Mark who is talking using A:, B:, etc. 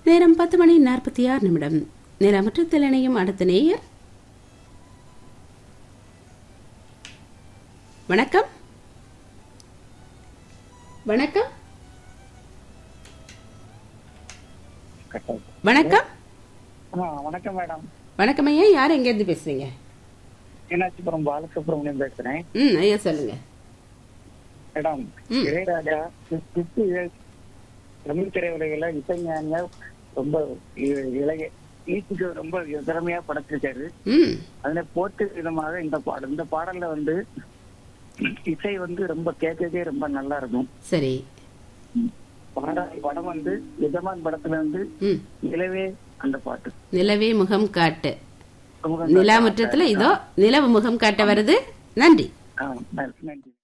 A: நேரம் பத்து மணி நாற்பத்தி ஆறு நிமிடம் நிலமற்றத்தில் இணையும் அடுத்த நேயர் வணக்கம் வணக்கம் வணக்கம்
B: ஆ, வணக்கம் மேடம்
A: வணக்கம் ஐயா யார் எங்கேருந்து பேசுறீங்க
B: மீனாட்சிபுரம் பாலசுப்ரமணியம் பேசுறேன்
A: ம் ஐயா சொல்லுங்க
B: மேடம்
A: ம்.
B: இளையராஜா கிறிஸ்து இயேசு தமிழ் திரையுலகில இசைஞானியா ரொம்ப இ- இளைய ஈஸுக்கு ரொம்ப திறமையா படைச்சிருக்காரு
A: ம்
B: அதுல போட்டு விதமாக இந்த பாடல் இந்த பாடல்ல வந்து இசை வந்து ரொம்ப கேட்கவே ரொம்ப நல்லா இருக்கும்
A: சரி
B: பாடல் படம் வந்து எஜமான் படத்துல வந்து
A: ம்
B: நிலவே அந்த பாட்டு
A: நிலவே முகம் காட்டு
B: ரொம்ப
A: நிலாமுற்றத்துல இதோ நிலவு முகம் காட்ட வருது நன்றி
B: ஆ, நன்றி